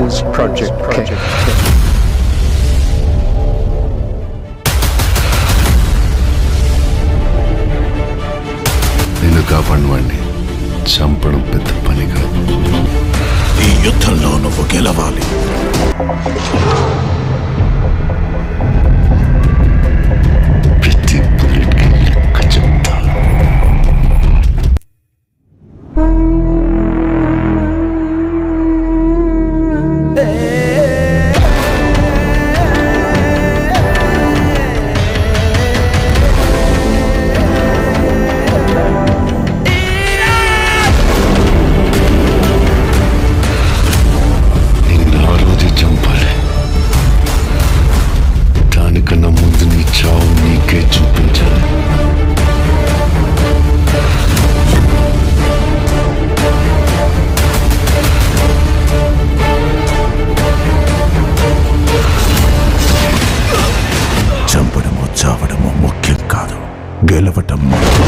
Films Project Project. నిన్ను కాపాడినవాడిని చంపడం పెద్ద పని కాదు ఈ యుద్ధంలో నువ్వు గెలవాలి ప్రతి బుల్లెట్కి లెక్క చెప్తా నిన్ను ఆ రోజు చంపాలి దానికన్నా ముందు నీ చావు నీకే చూపించాలి చంపడమో చావడమో ముఖ్యం కాదు గెలవటం ముఖ్యం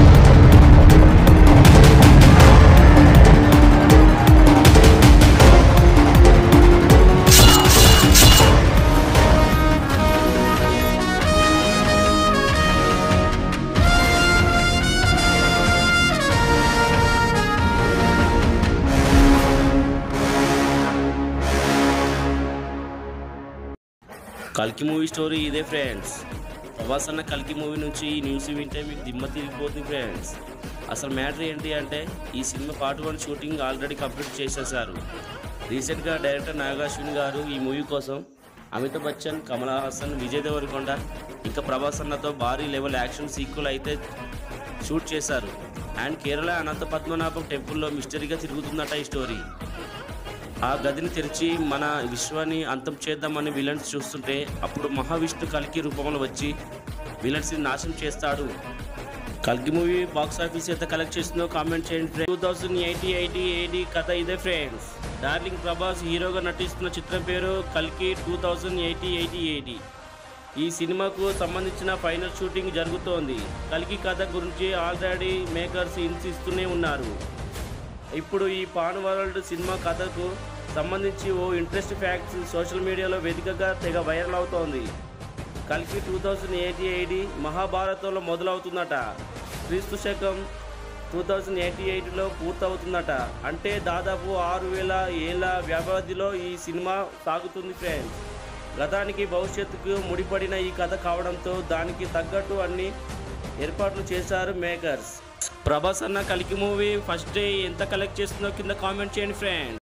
కల్కి మూవీ స్టోరీ ఇదే ఫ్రెండ్స్ ప్రభాస్ అన్న కల్కి మూవీ నుంచి ఈ న్యూస్ వింటే మీకు దిమ్మ తిరిగిపోతుంది ఫ్రెండ్స్ అసలు మ్యాటర్ ఏంటి అంటే ఈ సినిమా part one shooting already complete చేసేసారు రీసెంట్గా డైరెక్టర్ నాగాశ్విన్ గారు ఈ మూవీ కోసం అమితాబ్ బచ్చన్ కమల్ హాసన్ విజయ్ దేవరకొండ ఇంకా ప్రభాస్ అన్నతో భారీ లెవెల్ యాక్షన్ సీక్వెల్ అయితే షూట్ చేశారు అండ్ కేరళ అనంత పద్మనాభం టెంపుల్లో మిస్టరీగా తిరుగుతుందట ఈ స్టోరీ ఆ గదిని తెరిచి మన విశ్వాన్ని అంతం చేద్దామని విలన్స్ చూస్తుంటే అప్పుడు మహావిష్ణు కల్కి రూపంలో వచ్చి విలన్స్ని నాశనం చేస్తాడు కల్కి మూవీ బాక్స్ ఆఫీస్ ఎంత కలెక్ట్ చేసిందో కామెంట్ చేయండి two thousand eighty eighty eighty కథ ఇదే ఫ్రెండ్స్ డార్లింగ్ ప్రభాస్ హీరోగా నటిస్తున్న చిత్రం పేరు కల్కి two thousand eighty eighty eighty ఈ సినిమాకు సంబంధించిన ఫైనల్ షూటింగ్ జరుగుతోంది కల్కి కథ గురించి ఆల్రెడీ మేకర్స్ హింట్స్ ఇస్తూనే ఉన్నారు ఇప్పుడు ఈ పాన్ వరల్డ్ సినిమా కథకు సంబంధించి ఓ ఇంట్రెస్ట్ ఫ్యాక్ట్స్ సోషల్ మీడియాలో వేదికగా తెగ వైరల్ అవుతోంది కల్కి టూ థౌజండ్ ఎయిటీ ఎయిటీ మహాభారతంలో మొదలవుతుందట క్రీస్తు శకం టూ థౌజండ్ ఎయిటీ ఎయిట్లో పూర్తవుతుందట అంటే దాదాపు ఆరు వేల ఏళ్ళ వ్యవధిలో ఈ సినిమా సాగుతుంది ఫ్రెండ్స్ గతానికి భవిష్యత్తుకు ముడిపడిన ఈ కథ కావడంతో దానికి తగ్గట్టు అన్ని ఏర్పాట్లు చేశారు మేకర్స్ ప్రభాస్ అన్న కలికి మూవీ ఫస్ట్ డే ఎంత కలెక్ట్ చేస్తుందో కింద కామెంట్ చేయండి ఫ్రెండ్